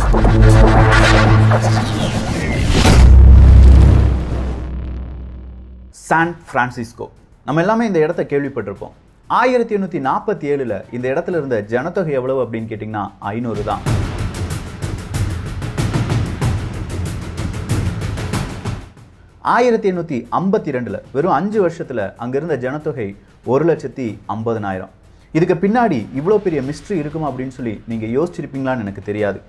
San Francisco நம்ம எல்லாமே இந்த இடத்த கேள்விப்பட்டிருப்போம் ஆயிரத்தி எண்ணூற்றி நாற்பத்தி ஏழில் இந்த இடத்துல இருந்த ஜனத்தொகை எவ்வளவு அப்படின்னு கேட்டிங்கன்னா ஐநூறு தான் ஆயிரத்தி எண்ணூற்றி ஐம்பத்தி ரெண்டில் வெறும் அஞ்சு வருஷத்தில் அங்கே இருந்த ஜனத்தொகை ஒரு லட்சத்தி ஐம்பதனாயிரம் இதுக்கு பின்னாடி இவ்வளோ பெரிய மிஸ்ட்ரி இருக்குமா அப்படின்னு சொல்லி நீங்கள் யோசிச்சிருப்பீங்களான்னு எனக்கு தெரியாது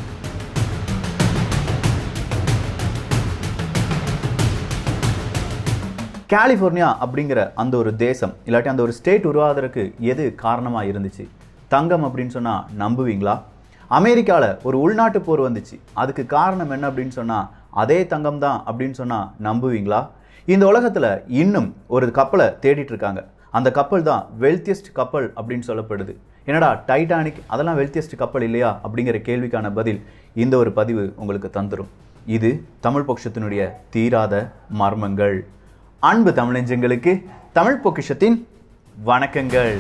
கலிஃபோர்னியா அப்படிங்கிற அந்த ஒரு தேசம் இல்லாட்டி அந்த ஒரு ஸ்டேட் உருவாவதற்கு எது காரணமாக இருந்துச்சு தங்கம் அப்படின்னு சொன்னால் நம்புவீங்களா அமெரிக்காவில் ஒரு உள்நாட்டு போர் வந்துச்சு அதுக்கு காரணம் என்ன அப்படின்னு சொன்னால் அதே தங்கம் தான் அப்படின்னு சொன்னால் நம்புவீங்களா இந்த உலகத்தில் இன்னும் ஒரு கப்பலை தேடிட்டு இருக்காங்க அந்த கப்பல் தான் வெல்த்தியஸ்ட் கப்பல் அப்படின்னு சொல்லப்படுது என்னடா டைட்டானிக் அதெல்லாம் வெல்த்தியஸ்ட் கப்பல் இல்லையா அப்படிங்கிற கேள்விக்கான பதில் இந்த ஒரு பதிவு உங்களுக்கு தந்துடும் இது தமிழ் பட்சத்தினுடைய தீராத மர்மங்கள் அன்பு தமிழஞ்சங்களுக்கு தமிழ் பொக்கிஷத்தின் வணக்கங்கள்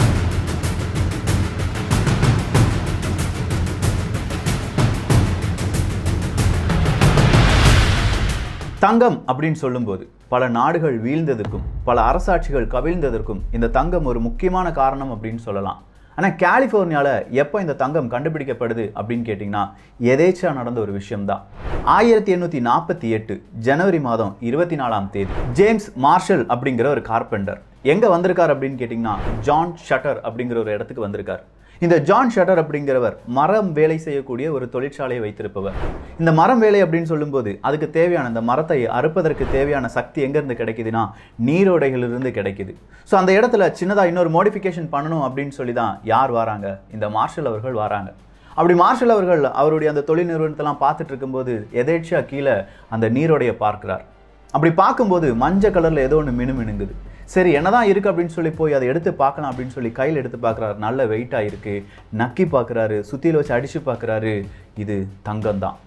தங்கம் அப்படின்னு சொல்லும்போது பல நாடுகள் வீழ்ந்ததற்கும் பல அரசாட்சிகள் கவிழ்ந்ததற்கும் இந்த தங்கம் ஒரு முக்கியமான காரணம் அப்படின்னு சொல்லலாம் ஆனால் கலிஃபோர்னியாவில் எப்போ இந்த தங்கம் கண்டுபிடிக்கப்படுது அப்படின்னு கேட்டிங்கன்னா எதேச்சா நடந்த ஒரு விஷயம்தான் ஆயிரத்தி எண்ணூற்றி நாற்பத்தி எட்டு ஜனவரி மாதம் இருபத்தி நாலாம் தேதி ஜேம்ஸ் மார்ஷல் அப்படிங்கிற ஒரு கார்பெண்டர் எங்கே வந்திருக்கார் அப்படின்னு கேட்டிங்கன்னா ஜான் ஷட்டர் அப்படிங்கிற ஒரு இடத்துக்கு வந்திருக்கார் இந்த ஜான் ஷட்டர் அப்படிங்கிறவர் மரம் வேலை செய்யக்கூடிய ஒரு தொழிற்சாலையை வைத்திருப்பவர் இந்த மரம் வேலை அப்படின்னு சொல்லும்போது அதுக்கு தேவையான இந்த மரத்தை அறுப்பதற்கு தேவையான சக்தி எங்கேருந்து கிடைக்குதுன்னா நீரோடைகளிலிருந்து கிடைக்குது ஸோ அந்த இடத்துல சின்னதாக இன்னொரு மோடிஃபிகேஷன் பண்ணணும் அப்படின்னு சொல்லி தான் யார் வராங்க இந்த மார்ஷல் அவர்கள் வராங்க அப்படி மார்ஷல் அவர்கள் அவருடைய அந்த தொழில் நிறுவனத்தெல்லாம் பார்த்துட்டு இருக்கும்போது எதேச்சியா கீழே அந்த நீரோடையை பார்க்கிறார் அப்படி பார்க்கும்போது மஞ்சள் கலரில் ஏதோ ஒன்று மினு மினுங்குது சரி என்னதான் இருக்கு அப்படின்னு சொல்லி போய் அதை எடுத்து பார்க்கலாம் அப்படின்னு சொல்லி கையில் எடுத்து பார்க்குறாரு நல்ல வெயிட்டாக இருக்கு நக்கி பார்க்குறாரு சுத்தியில் வச்சு அடிச்சு பார்க்குறாரு இது தங்கம் தான்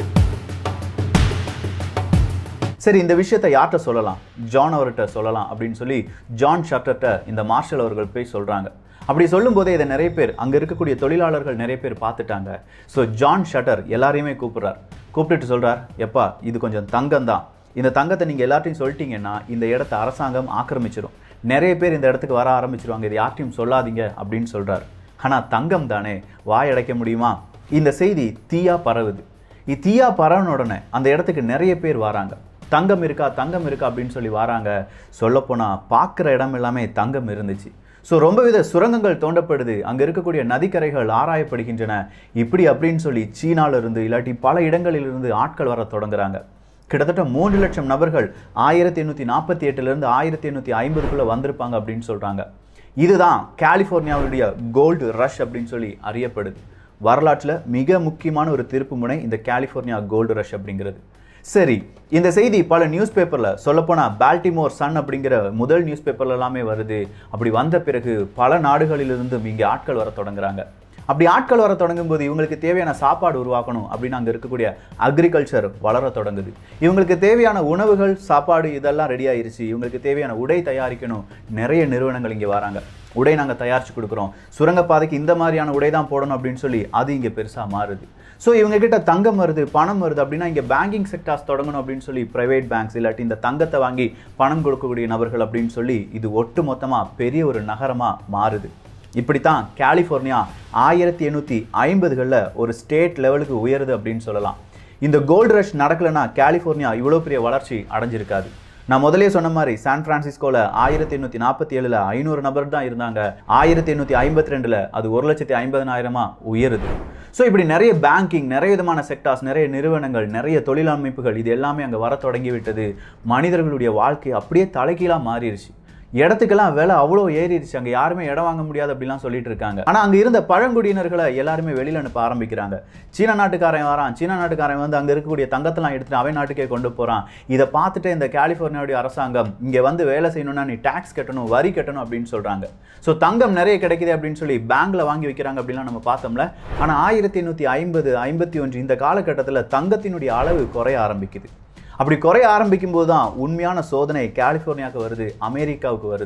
சரி இந்த விஷயத்தை யார்கிட்ட சொல்லலாம் ஜான் அவர்கிட்ட சொல்லலாம் அப்படின்னு சொல்லி ஜான் ஷட்டர்கிட்ட இந்த மார்ஷல் அவர்கள் போய் சொல்கிறாங்க அப்படி சொல்லும்போதே இதை நிறைய பேர் அங்கே இருக்கக்கூடிய தொழிலாளர்கள் நிறைய பேர் பார்த்துட்டாங்க ஸோ ஜான் ஷட்டர் எல்லாரையுமே கூப்பிட்றார் கூப்பிட்டுட்டு சொல்கிறார் எப்பா இது கொஞ்சம் தங்கம் தான் இந்த தங்கத்தை நீங்கள் எல்லாத்தையும் சொல்லிட்டீங்கன்னா இந்த இடத்த அரசாங்கம் ஆக்கிரமிச்சிடும் நிறைய பேர் இந்த இடத்துக்கு வர ஆரம்பிச்சிருவாங்க இது யார்ட்டையும் சொல்லாதீங்க அப்படின்னு சொல்கிறார் ஆனால் தங்கம் தானே வாய் அடைக்க முடியுமா இந்த செய்தி தீயா பரவுது இது தீயா பரவன உடனே அந்த இடத்துக்கு நிறைய பேர் வராங்க தங்கம் இருக்கா தங்கம் இருக்கா அப்படின்னு சொல்லி வராங்க சொல்லப்போனால் பார்க்குற இடம் எல்லாமே தங்கம் இருந்துச்சு ஸோ ரொம்ப வித சுரங்கங்கள் தோண்டப்படுது அங்கே இருக்கக்கூடிய நதிக்கரைகள் ஆராயப்படுகின்றன இப்படி அப்படின்னு சொல்லி சீனால இருந்து இல்லாட்டி பல இடங்களிலிருந்து ஆட்கள் வர தொடங்குறாங்க கிட்டத்தட்ட மூன்று லட்சம் நபர்கள் ஆயிரத்தி எண்ணூற்றி நாற்பத்தி எட்டுலேருந்து ஆயிரத்தி எண்ணூற்றி ஐம்பதுக்குள்ளே வந்திருப்பாங்க அப்படின்னு சொல்கிறாங்க இதுதான் கலிஃபோர்னியாவுடைய கோல்டு ரஷ் அப்படின்னு சொல்லி அறியப்படுது வரலாற்றில் மிக முக்கியமான ஒரு திருப்பு முனை இந்த கலிஃபோர்னியா கோல்டு ரஷ் அப்படிங்கிறது சரி இந்த செய்தி பல நியூஸ் பேப்பரில் சொல்லப்போனால் பால்டிமோர் சன் அப்படிங்கிற முதல் நியூஸ் பேப்பர்ல எல்லாமே வருது அப்படி வந்த பிறகு பல நாடுகளிலிருந்து இங்கே ஆட்கள் வர தொடங்குறாங்க அப்படி ஆட்கள் வர தொடங்கும் போது இவங்களுக்கு தேவையான சாப்பாடு உருவாக்கணும் அப்படின்னு அங்கே இருக்கக்கூடிய அக்ரிகல்ச்சர் வளர தொடங்குது இவங்களுக்கு தேவையான உணவுகள் சாப்பாடு இதெல்லாம் ரெடி ஆயிருச்சு இவங்களுக்கு தேவையான உடை தயாரிக்கணும் நிறைய நிறுவனங்கள் இங்கே வராங்க உடை நாங்கள் தயாரித்து கொடுக்குறோம் சுரங்கப்பாதைக்கு இந்த மாதிரியான உடை தான் போடணும் அப்படின்னு சொல்லி அது இங்கே பெருசாக மாறுது ஸோ இவங்க கிட்ட தங்கம் வருது பணம் வருது அப்படின்னா இங்கே பேங்கிங் செக்டார்ஸ் தொடங்கணும் அப்படின்னு சொல்லி பிரைவேட் பேங்க்ஸ் இல்லாட்டி இந்த தங்கத்தை வாங்கி பணம் கொடுக்கக்கூடிய நபர்கள் அப்படின்னு சொல்லி இது ஒட்டு மொத்தமாக பெரிய ஒரு நகரமாக மாறுது இப்படித்தான் கலிஃபோர்னியா ஆயிரத்தி எண்ணூற்றி ஐம்பதுகளில் ஒரு ஸ்டேட் லெவலுக்கு உயருது அப்படின்னு சொல்லலாம் இந்த கோல்டு ரஷ் நடக்கலைன்னா கலிஃபோர்னியா இவ்வளோ பெரிய வளர்ச்சி அடைஞ்சிருக்காது நான் முதலே சொன்ன மாதிரி சான் பிரான்சிஸ்கோவில் ஆயிரத்தி எண்ணூற்றி நாற்பத்தி ஏழில் ஐநூறு நபர் தான் இருந்தாங்க ஆயிரத்தி எண்ணூற்றி ஐம்பத்தி ரெண்டில் அது ஒரு லட்சத்தி ஐம்பதனாயிரமா உயருது ஸோ இப்படி நிறைய பேங்கிங் நிறைய விதமான செக்டார்ஸ் நிறைய நிறுவனங்கள் நிறைய தொழில் அமைப்புகள் இது எல்லாமே அங்கே வர தொடங்கி விட்டது மனிதர்களுடைய வாழ்க்கை அப்படியே தலைகீழாக மாறிடுச்சு இடத்துக்கெல்லாம் விலை அவ்வளோ ஏறிடுச்சு அங்கே யாருமே இடம் வாங்க முடியாது அப்படிலாம் சொல்லிட்டு இருக்காங்க ஆனால் அங்கே இருந்த பழங்குடியினர்களை எல்லாருமே வெளியில் அனுப்ப ஆரம்பிக்கிறாங்க சீன நாட்டுக்காரன் வரான் சீன நாட்டுக்காரன் வந்து அங்கே இருக்கக்கூடிய தங்கத்தெல்லாம் எடுத்துட்டு அவன் நாட்டுக்கே கொண்டு போகிறான் இதை பார்த்துட்டு இந்த கலிஃபோர்னியாவுடைய அரசாங்கம் இங்கே வந்து வேலை செய்யணும்னா நீ டேக்ஸ் கட்டணும் வரி கட்டணும் அப்படின்னு சொல்கிறாங்க ஸோ தங்கம் நிறைய கிடைக்குது அப்படின்னு சொல்லி பேங்க்ல வாங்கி வைக்கிறாங்க அப்படிலாம் நம்ம பார்த்தோம்ல ஆனால் ஆயிரத்தி எண்ணூற்றி ஐம்பது ஐம்பத்தி ஒன்று இந்த காலகட்டத்தில் தங்கத்தினுடைய அளவு குறைய ஆரம்பிக்குது அப்படி குறைய ஆரம்பிக்கும் போது தான் உண்மையான சோதனை கலிஃபோர்னியாவுக்கு வருது அமெரிக்காவுக்கு வருது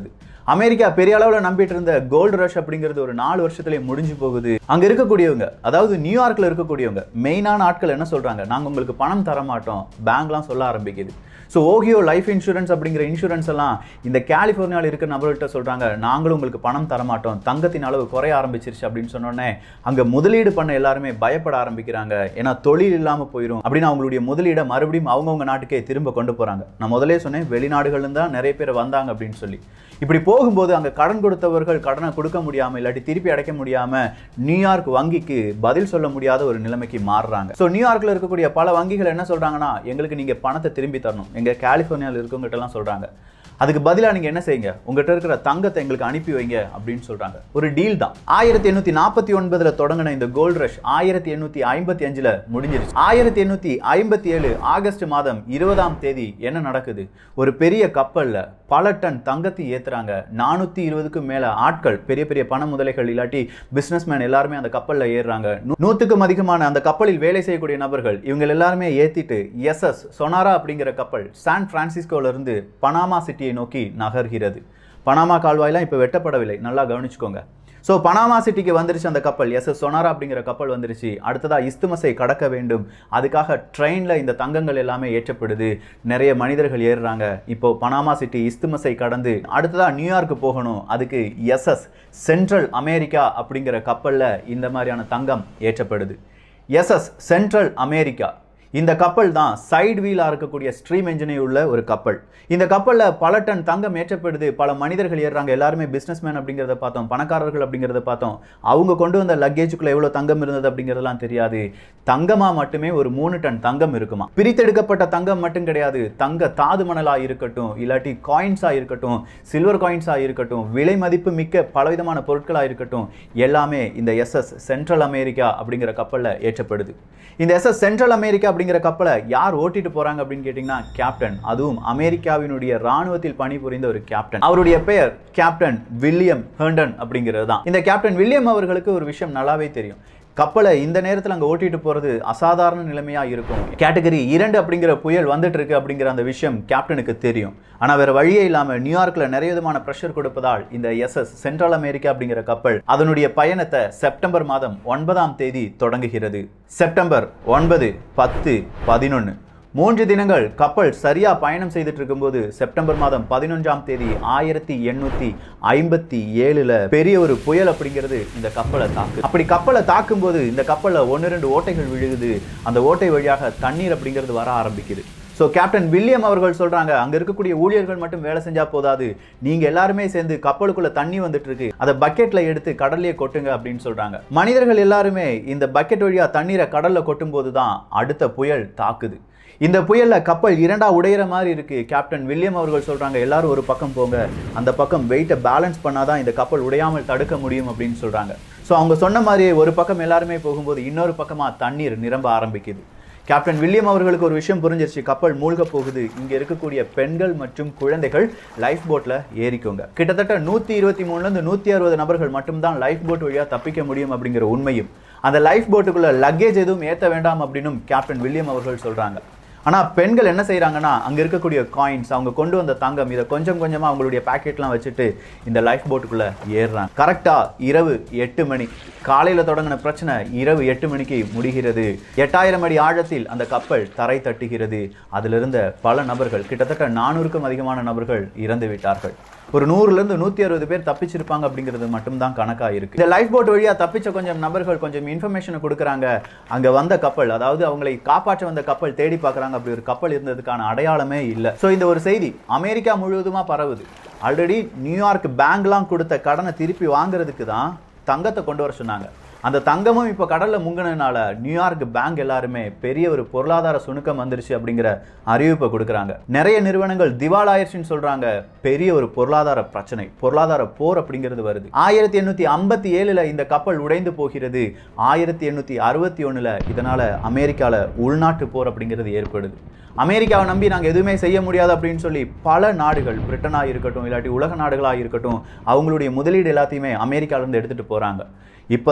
அமெரிக்கா பெரிய அளவில் நம்பிட்டு இருந்த கோல்டு ரஷ் அப்படிங்கிறது ஒரு நாலு வருஷத்துலயே முடிஞ்சு போகுது அங்க இருக்கக்கூடியவங்க அதாவது நியூயார்க்ல இருக்கக்கூடியவங்க மெயினான ஆட்கள் என்ன சொல்றாங்க நாங்க உங்களுக்கு பணம் தர மாட்டோம் பேங்க்லாம் சொல்ல ஆரம்பிக்குது ஸோ ஓஹியோ லைஃப் இன்சூரன்ஸ் அப்படிங்கிற இன்சூரன்ஸ் எல்லாம் இந்த கலிஃபோர்னியாவில் இருக்க நபர்கள்ட்ட சொல்றாங்க நாங்களும் உங்களுக்கு பணம் தர மாட்டோம் தங்கத்தின் அளவு குறைய ஆரம்பிச்சிருச்சு அப்படின்னு சொன்னோடனே அங்க முதலீடு பண்ண எல்லாருமே பயப்பட ஆரம்பிக்கிறாங்க ஏன்னா தொழில் இல்லாம போயிடும் அப்படின்னு அவங்களுடைய முதலீடை மறுபடியும் அவங்கவுங்க நாட்டுக்கே திரும்ப கொண்டு போறாங்க நான் முதலே சொன்னேன் வெளிநாடுகள்ல தான் நிறைய பேர் வந்தாங்க அப்படின்னு சொல்லி இப்படி போகும்போது அங்க கடன் கொடுத்தவர்கள் கடனை கொடுக்க முடியாம இல்லாட்டி திருப்பி அடைக்க முடியாம நியூயார்க் வங்கிக்கு பதில் சொல்ல முடியாத ஒரு நிலைமைக்கு மாறுறாங்க ஸோ நியூயார்க்ல இருக்கக்கூடிய பல வங்கிகள் என்ன சொல்றாங்கன்னா எங்களுக்கு நீங்க பணத்தை திரும்பி தரணும் எங்க கலிஃபோர்னியாவில் இருக்கவங்ககிட்ட எல்லாம் சொல்றாங்க அதுக்கு பதிலா நீங்க என்ன செய்யுங்க உங்ககிட்ட இருக்கிற தங்கத்தை எங்களுக்கு அனுப்பி வைங்க அப்படின்னு சொல்றாங்க ஒரு டீல் தான் ஆயிரத்தி எண்ணூத்தி நாற்பத்தி ஒன்பதுல தொடங்கின இந்த கோல்ட் ரஷ் ஆயிரத்தி எண்ணூத்தி ஐம்பத்தி அஞ்சுல முடிஞ்சிருச்சு ஆயிரத்தி எண்ணூத்தி ஐம்பத்தி ஏழு ஆகஸ்ட் மாதம் இருபதாம் தேதி என்ன நடக்குது ஒரு பெரிய கப்பல்ல பல டன் தங்கத்தை ஏத்துறாங்க நானூத்தி இருபதுக்கும் மேல ஆட்கள் பெரிய பெரிய பண முதலைகள் இல்லாட்டி பிசினஸ் மேன் எல்லாருமே அந்த கப்பல்ல ஏறுறாங்க நூ- நூத்துக்கும் அதிகமான அந்த கப்பலில் வேலை செய்யக்கூடிய நபர்கள் இவங்க எல்லாருமே ஏத்திட்டு எஸ்எஸ் சொனாரா அப்படிங்கிற கப்பல் சான் பிரான்சிஸ்கோல இருந்து பனாமா சிட்டியை நோக்கி நகர்கிறது பனாமா கால்வாயெல்லாம் இப்போ வெட்டப்படவில்லை நல்லா கவனிச்சுக்கோங்க ஸோ பனாமா சிட்டிக்கு வந்துருச்சு அந்த கப்பல் எஸ் எஸ் சொனாரா அப்படிங்கிற கப்பல் வந்துருச்சு அடுத்ததா இஸ்துமஸை கடக்க வேண்டும் அதுக்காக ட்ரெயினில் இந்த தங்கங்கள் எல்லாமே ஏற்றப்படுது நிறைய மனிதர்கள் ஏறுறாங்க இப்போ பனாமா சிட்டி இஸ்துமஸை கடந்து அடுத்ததா நியூயார்க் போகணும் அதுக்கு எஸ்எஸ் சென்ட்ரல் அமெரிக்கா அப்படிங்கிற கப்பலில் இந்த மாதிரியான தங்கம் ஏற்றப்படுது எஸ்எஸ் சென்ட்ரல் அமெரிக்கா இந்த கப்பல் தான் சைடு வீலாக இருக்கக்கூடிய ஸ்ட்ரீம் என்ஜினை உள்ள ஒரு கப்பல் இந்த கப்பலில் பல டன் தங்கம் ஏற்றப்படுது பல மனிதர்கள் ஏறுறாங்க எல்லாருமே பிஸ்னஸ்மேன் அப்படிங்கிறத பார்த்தோம் பணக்காரர்கள் அப்படிங்கிறத பார்த்தோம் அவங்க கொண்டு வந்த லக்கேஜுக்குள்ள எவ்வளோ தங்கம் இருந்தது அப்படிங்கிறதெல்லாம் தெரியாது தங்கமா மட்டுமே ஒரு மூணு டன் தங்கம் இருக்குமா பிரித்தெடுக்கப்பட்ட தங்கம் மட்டும் கிடையாது தங்க தாது மணலா இருக்கட்டும் இல்லாட்டி காயின்ஸா இருக்கட்டும் சில்வர் காயின்ஸா இருக்கட்டும் விலை மதிப்பு மிக்க பலவிதமான பொருட்களா இருக்கட்டும் எல்லாமே இந்த எஸ்எஸ் சென்ட்ரல் அமெரிக்கா அப்படிங்கிற கப்பல்ல ஏற்றப்படுது இந்த எஸ்எஸ் சென்ட்ரல் அமெரிக்கா அப்படிங்கிற கப்பலை யார் ஓட்டிட்டு போறாங்க அப்படின்னு கேட்டிங்கன்னா கேப்டன் அதுவும் அமெரிக்காவினுடைய ராணுவத்தில் பணிபுரிந்த ஒரு கேப்டன் அவருடைய பெயர் கேப்டன் வில்லியம் ஹெர்டன் அப்படிங்கிறது தான் இந்த கேப்டன் வில்லியம் அவர்களுக்கு ஒரு விஷயம் நல்லாவே தெரியும் கப்பலை இந்த நேரத்தில் அங்கே ஓட்டிட்டு போகிறது அசாதாரண நிலைமையாக இருக்கும் கேட்டகரி இரண்டு அப்படிங்கிற புயல் வந்துட்டு இருக்கு அப்படிங்கிற அந்த விஷயம் கேப்டனுக்கு தெரியும் ஆனால் வேற வழியே இல்லாமல் நியூயார்க்கில் நிறைய விதமான ப்ரெஷர் கொடுப்பதால் இந்த எஸ்எஸ் சென்ட்ரல் அமெரிக்கா அப்படிங்கிற கப்பல் அதனுடைய பயணத்தை செப்டம்பர் மாதம் ஒன்பதாம் தேதி தொடங்குகிறது செப்டம்பர் ஒன்பது பத்து பதினொன்று மூன்று தினங்கள் கப்பல் சரியா பயணம் செய்துட்டு இருக்கும்போது செப்டம்பர் மாதம் பதினொன்றாம் தேதி ஆயிரத்தி எண்ணூத்தி ஐம்பத்தி ஏழுல பெரிய ஒரு புயல் அப்படிங்கிறது இந்த கப்பலை தாக்கு அப்படி கப்பலை தாக்கும் போது இந்த கப்பல்ல ஒன்று ரெண்டு ஓட்டைகள் விழுகுது அந்த ஓட்டை வழியாக தண்ணீர் அப்படிங்கிறது வர ஆரம்பிக்குது ஸோ கேப்டன் வில்லியம் அவர்கள் சொல்றாங்க அங்க இருக்கக்கூடிய ஊழியர்கள் மட்டும் வேலை செஞ்சா போதாது நீங்க எல்லாருமே சேர்ந்து கப்பலுக்குள்ள தண்ணி வந்துட்டு இருக்கு அதை பக்கெட்ல எடுத்து கடல்லையே கொட்டுங்க அப்படின்னு சொல்றாங்க மனிதர்கள் எல்லாருமே இந்த பக்கெட் வழியா தண்ணீரை கடல்ல கொட்டும் போது தான் அடுத்த புயல் தாக்குது இந்த புயல்ல கப்பல் இரண்டா உடையிற மாதிரி இருக்கு கேப்டன் வில்லியம் அவர்கள் சொல்றாங்க எல்லாரும் ஒரு பக்கம் போங்க அந்த பக்கம் வெயிட்டை பேலன்ஸ் பண்ணாதான் இந்த கப்பல் உடையாமல் தடுக்க முடியும் அப்படின்னு சொல்றாங்க ஸோ அவங்க சொன்ன மாதிரியே ஒரு பக்கம் எல்லாருமே போகும்போது இன்னொரு பக்கமா தண்ணீர் நிரம்ப ஆரம்பிக்குது கேப்டன் வில்லியம் அவர்களுக்கு ஒரு விஷயம் புரிஞ்சிருச்சு கப்பல் மூழ்க போகுது இங்க இருக்கக்கூடிய பெண்கள் மற்றும் குழந்தைகள் லைஃப் போட்ல ஏறிக்கோங்க கிட்டத்தட்ட நூத்தி இருபத்தி மூணுல இருந்து நூத்தி அறுபது நபர்கள் மட்டும்தான் லைஃப் போட் வழியா தப்பிக்க முடியும் அப்படிங்கிற உண்மையும் அந்த லைஃப் போட்டுக்குள்ள லக்கேஜ் எதுவும் ஏத்த வேண்டாம் அப்படின்னும் கேப்டன் வில்லியம் அவர்கள் சொல்றாங்க ஆனா பெண்கள் என்ன செய்றாங்கன்னா அங்க இருக்கக்கூடிய காயின்ஸ் அவங்க கொண்டு வந்த தங்கம் இதை கொஞ்சம் கொஞ்சமா அவங்களுடைய பாக்கெட்லாம் வச்சுட்டு இந்த லைஃப் போட்டுக்குள்ள ஏறுறாங்க கரெக்டா இரவு எட்டு மணி காலையில தொடங்கின பிரச்சனை இரவு எட்டு மணிக்கு முடிகிறது எட்டாயிரம் அடி ஆழத்தில் அந்த கப்பல் தரை தட்டுகிறது அதில் இருந்த பல நபர்கள் கிட்டத்தட்ட நானூறுக்கும் அதிகமான நபர்கள் இறந்து விட்டார்கள் ஒரு நூறுல இருந்து நூத்தி அறுபது பேர் தப்பிச்சிருப்பாங்க அப்படிங்கிறது மட்டும்தான் கணக்கா இருக்கு இந்த லைஃப் போட் வழியா தப்பிச்ச கொஞ்சம் நபர்கள் கொஞ்சம் இன்ஃபர்மேஷனை கொடுக்குறாங்க அங்க வந்த கப்பல் அதாவது அவங்களை காப்பாற்ற வந்த கப்பல் தேடி பார்க்கறாங்க அப்படி ஒரு கப்பல் இருந்ததுக்கான அடையாளமே இல்லை ஸோ இந்த ஒரு செய்தி அமெரிக்கா முழுவதுமா பரவுது ஆல்ரெடி நியூயார்க் பேங்க்லாம் கொடுத்த கடனை திருப்பி வாங்குறதுக்கு தான் தங்கத்தை கொண்டு வர சொன்னாங்க அந்த தங்கமும் இப்போ கடல்ல முங்கினதுனால நியூயார்க் பேங்க் எல்லாருமே பெரிய ஒரு பொருளாதார சுணுக்கம் வந்துருச்சு அப்படிங்கிற அறிவிப்பை கொடுக்குறாங்க நிறைய நிறுவனங்கள் திவாலாயிருச்சுன்னு சொல்றாங்க பெரிய ஒரு பொருளாதார பிரச்சனை பொருளாதார போர் அப்படிங்கிறது வருது ஆயிரத்தி எண்ணூத்தி ஐம்பத்தி ஏழுல இந்த கப்பல் உடைந்து போகிறது ஆயிரத்தி எண்ணூத்தி அறுபத்தி ஒண்ணுல இதனால அமெரிக்கால உள்நாட்டு போர் அப்படிங்கிறது ஏற்படுது அமெரிக்காவை நம்பி நாங்கள் எதுவுமே செய்ய முடியாது அப்படின்னு சொல்லி பல நாடுகள் பிரிட்டனாக இருக்கட்டும் இல்லாட்டி உலக நாடுகளாக இருக்கட்டும் அவங்களுடைய முதலீடு எல்லாத்தையுமே அமெரிக்காவிலேருந்து எடுத்துகிட்டு போகிறாங்க இப்போதான்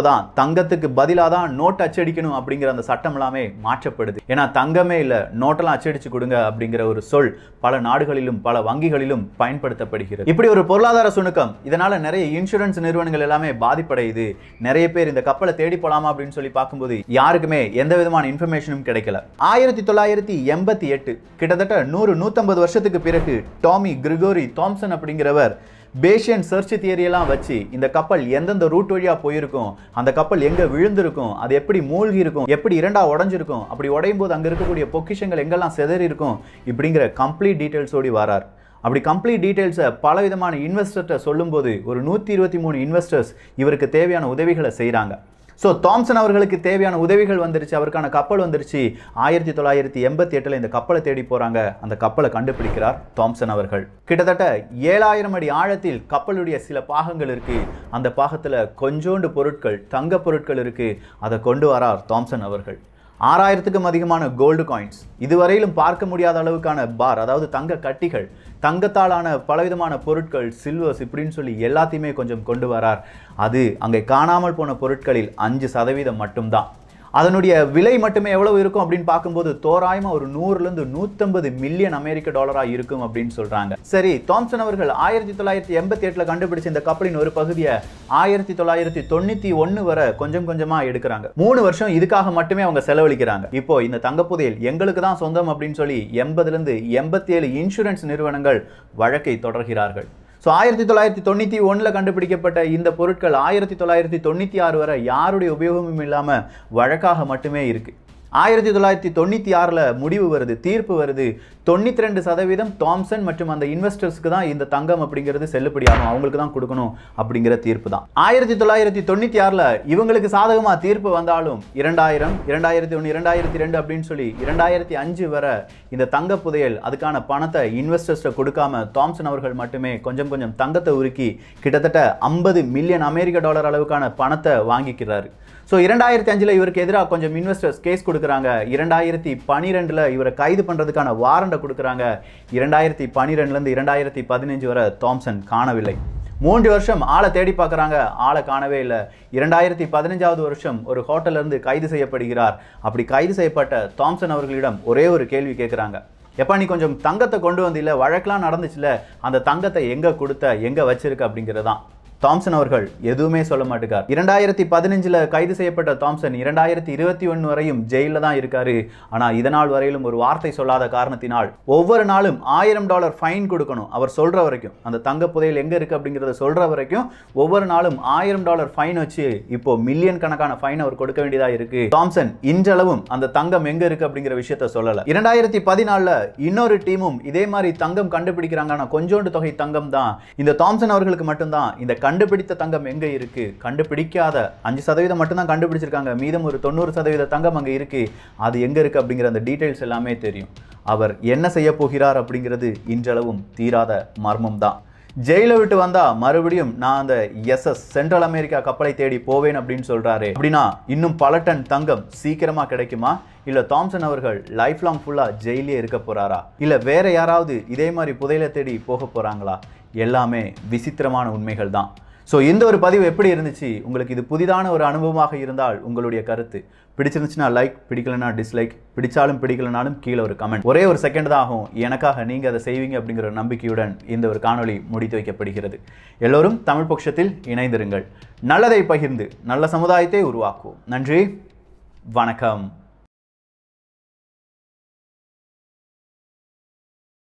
தங்கத்துக்கு பதிலாக தான் நோட் அச்சடிக்கணும் அப்படிங்கிற அந்த சட்டம் எல்லாமே மாற்றப்படுது ஏன்னா தங்கமே இல்லை நோட்டெல்லாம் அச்சடிச்சு கொடுங்க அப்படிங்கிற ஒரு சொல் பல நாடுகளிலும் பல வங்கிகளிலும் பயன்படுத்தப்படுகிறது இப்படி ஒரு பொருளாதார சுணுக்கம் இதனால நிறைய இன்சூரன்ஸ் நிறுவனங்கள் எல்லாமே பாதிப்படையுது நிறைய பேர் இந்த கப்பலை தேடி போலாமா அப்படின்னு சொல்லி பார்க்கும்போது யாருக்குமே எந்த விதமான இன்ஃபர்மேஷனும் கிடைக்கல ஆயிரத்தி தொள்ளாயிரத்தி எண்பத்தி எட்டு கிட்டத்தட்ட நூறு நூத்தம்பது வருஷத்துக்கு பிறகு டாமி கிரிகோரி தாம்சன் அப்படிங்கிறவர் பேஷியன் சர்ச் தியரியெல்லாம் வச்சு இந்த கப்பல் எந்தெந்த ரூட் வழியாக போயிருக்கும் அந்த கப்பல் எங்கே விழுந்திருக்கும் அது எப்படி மூழ்கி இருக்கும் எப்படி இரண்டா உடஞ்சிருக்கும் அப்படி உடையும் போது அங்கே இருக்கக்கூடிய பொக்கிஷங்கள் எங்கெல்லாம் சிதறி இருக்கும் இப்படிங்கிற கம்ப்ளீட் டீட்டெயில்ஸோடி வரார் அப்படி கம்ப்ளீட் டீட்டெயில்ஸை பல விதமான இன்வெஸ்டர்கிட்ட சொல்லும்போது ஒரு நூற்றி இருபத்தி மூணு இன்வெஸ்டர்ஸ் இவருக்கு தேவையான உதவிகளை செய்கிறாங்க ஸோ தாம்சன் அவர்களுக்கு தேவையான உதவிகள் வந்துருச்சு அவருக்கான கப்பல் வந்துருச்சு ஆயிரத்தி தொள்ளாயிரத்தி எண்பத்தி எட்டில் இந்த கப்பலை தேடி போகிறாங்க அந்த கப்பலை கண்டுபிடிக்கிறார் தாம்சன் அவர்கள் கிட்டத்தட்ட ஏழாயிரம் அடி ஆழத்தில் கப்பலுடைய சில பாகங்கள் இருக்கு அந்த பாகத்தில் கொஞ்சோண்டு பொருட்கள் தங்க பொருட்கள் இருக்கு அதை கொண்டு வரார் தாம்சன் அவர்கள் ஆறாயிரத்துக்கும் அதிகமான கோல்டு காயின்ஸ் இதுவரையிலும் பார்க்க முடியாத அளவுக்கான பார் அதாவது தங்க கட்டிகள் தங்கத்தாலான பலவிதமான பொருட்கள் சில்வர்ஸ் இப்படின்னு சொல்லி எல்லாத்தையுமே கொஞ்சம் கொண்டு வரார் அது அங்கே காணாமல் போன பொருட்களில் அஞ்சு சதவீதம் மட்டும்தான் அதனுடைய விலை மட்டுமே எவ்வளவு இருக்கும் அப்படின்னு பார்க்கும்போது தோராயமா ஒரு நூறுலேருந்து நூற்றம்பது மில்லியன் அமெரிக்க டாலரா இருக்கும் அப்படின்னு சொல்றாங்க சரி தாம்சன் அவர்கள் ஆயிரத்தி தொள்ளாயிரத்தி எண்பத்தி எட்டுல கண்டுபிடிச்ச இந்த கப்பலின் ஒரு பகுதியை ஆயிரத்தி தொள்ளாயிரத்தி தொண்ணூத்தி ஒன்னு வரை கொஞ்சம் கொஞ்சமா எடுக்கிறாங்க மூணு வருஷம் இதுக்காக மட்டுமே அவங்க செலவழிக்கிறாங்க இப்போ இந்த தங்கப்புதையல் எங்களுக்கு தான் சொந்தம் அப்படின்னு சொல்லி எண்பதுல இருந்து எண்பத்தி ஏழு இன்சூரன்ஸ் நிறுவனங்கள் வழக்கை தொடர்கிறார்கள் ஸோ ஆயிரத்தி தொள்ளாயிரத்தி தொண்ணூற்றி ஒன்றில் கண்டுபிடிக்கப்பட்ட இந்த பொருட்கள் ஆயிரத்தி தொள்ளாயிரத்தி தொண்ணூற்றி ஆறு வரை யாருடைய உபயோகமும் இல்லாமல் வழக்காக மட்டுமே இருக்குது ஆயிரத்தி தொள்ளாயிரத்தி தொண்ணூற்றி ஆறில் முடிவு வருது தீர்ப்பு வருது தொண்ணூற்றி ரெண்டு சதவீதம் தாம்சன் மற்றும் அந்த இன்வெஸ்டர்ஸ்க்கு தான் இந்த தங்கம் அப்படிங்கிறது செல்லுபடியாகும் அவங்களுக்கு தான் கொடுக்கணும் அப்படிங்கிற தீர்ப்பு தான் ஆயிரத்தி தொள்ளாயிரத்தி தொண்ணூற்றி ஆறில் இவங்களுக்கு சாதகமாக தீர்ப்பு வந்தாலும் இரண்டாயிரம் இரண்டாயிரத்தி ஒன்று இரண்டாயிரத்தி ரெண்டு அப்படின்னு சொல்லி இரண்டாயிரத்தி அஞ்சு வரை இந்த தங்க புதையல் அதுக்கான பணத்தை இன்வெஸ்டர்ஸ்ட்டை கொடுக்காம தாம்சன் அவர்கள் மட்டுமே கொஞ்சம் கொஞ்சம் தங்கத்தை உருக்கி கிட்டத்தட்ட ஐம்பது மில்லியன் அமெரிக்க டாலர் அளவுக்கான பணத்தை வாங்கிக்கிறாரு ஸோ இரண்டாயிரத்தி அஞ்சில் இவருக்கு எதிராக கொஞ்சம் இன்வெஸ்டர்ஸ் கேஸ் கொடுக்குறாங்க இரண்டாயிரத்தி பன்னிரெண்டில் இவரை கைது பண்ணுறதுக்கான வாரண்டை கொடுக்குறாங்க இரண்டாயிரத்தி பன்னிரெண்டுலேருந்து இரண்டாயிரத்தி பதினஞ்சு வரை தாம்சன் காணவில்லை மூன்று வருஷம் ஆளை தேடி பார்க்குறாங்க ஆளை காணவே இல்லை இரண்டாயிரத்தி பதினஞ்சாவது வருஷம் ஒரு ஹோட்டல்ல இருந்து கைது செய்யப்படுகிறார் அப்படி கைது செய்யப்பட்ட தாம்சன் அவர்களிடம் ஒரே ஒரு கேள்வி கேட்குறாங்க எப்பா நீ கொஞ்சம் தங்கத்தை கொண்டு வந்தில்ல வழக்கெல்லாம் நடந்துச்சுல அந்த தங்கத்தை எங்கே கொடுத்த எங்கே வச்சிருக்க அப்படிங்கிறது தான் தாம்சன் அவர்கள் எதுவுமே சொல்ல மாட்டுக்கார் இரண்டாயிரத்தி பதினஞ்சில் கைது செய்யப்பட்ட தாம்சன் இரண்டாயிரத்தி இருபத்தி ஒன்று வரையும் ஜெயிலில் தான் இருக்காரு ஆனால் இதனால் வரையிலும் ஒரு வார்த்தை சொல்லாத காரணத்தினால் ஒவ்வொரு நாளும் ஆயிரம் டாலர் ஃபைன் கொடுக்கணும் அவர் சொல்ற வரைக்கும் அந்த தங்க புதையல் எங்கே இருக்கு அப்படிங்கிறத சொல்ற வரைக்கும் ஒவ்வொரு நாளும் ஆயிரம் டாலர் ஃபைன் வச்சு இப்போ மில்லியன் கணக்கான ஃபைன் அவர் கொடுக்க வேண்டியதா இருக்கு தாம்சன் இன்றளவும் அந்த தங்கம் எங்க இருக்கு அப்படிங்கிற விஷயத்த சொல்லல இரண்டாயிரத்தி பதினாலில் இன்னொரு டீமும் இதே மாதிரி தங்கம் கண்டுபிடிக்கிறாங்க ஆனால் கொஞ்சோண்டு தொகை தங்கம் தான் இந்த தாம்சன் அவர்களுக்கு மட்டும்தான் இந்த கண்டுபிடித்த தங்கம் எங்க இருக்கு கண்டுபிடிக்காத அஞ்சு சதவீதம் மட்டும்தான் கண்டுபிடிச்சிருக்காங்க மீதம் ஒரு தொண்ணூறு சதவீத தங்கம் அங்க இருக்கு அது எங்க இருக்கு அப்படிங்கிற அந்த டீடைல்ஸ் எல்லாமே தெரியும் அவர் என்ன செய்ய போகிறார் அப்படிங்கிறது இன்றளவும் தீராத மர்மம் தான் ஜெயில விட்டு வந்தா மறுபடியும் நான் அந்த எஸ்எஸ் சென்ட்ரல் அமெரிக்கா கப்பலை தேடி போவேன் அப்படின்னு சொல்றாரு அப்படின்னா இன்னும் பல டன் தங்கம் சீக்கிரமா கிடைக்குமா இல்ல தாம்சன் அவர்கள் லைஃப் லாங் ஃபுல்லா ஜெயிலே இருக்க போறாரா இல்ல வேற யாராவது இதே மாதிரி புதையலை தேடி போக போறாங்களா எல்லாமே விசித்திரமான உண்மைகள் தான் ஸோ இந்த ஒரு பதிவு எப்படி இருந்துச்சு உங்களுக்கு இது புதிதான ஒரு அனுபவமாக இருந்தால் உங்களுடைய கருத்து பிடிச்சிருந்துச்சுன்னா லைக் பிடிக்கலனா டிஸ்லைக் பிடிச்சாலும் பிடிக்கலனாலும் கீழே ஒரு கமெண்ட் ஒரே ஒரு செகண்ட் தான் ஆகும் எனக்காக நீங்கள் அதை செய்வீங்க அப்படிங்கிற ஒரு நம்பிக்கையுடன் இந்த ஒரு காணொளி முடித்து வைக்கப்படுகிறது எல்லோரும் தமிழ் பட்சத்தில் இணைந்திருங்கள் நல்லதை பகிர்ந்து நல்ல சமுதாயத்தை உருவாக்குவோம் நன்றி வணக்கம்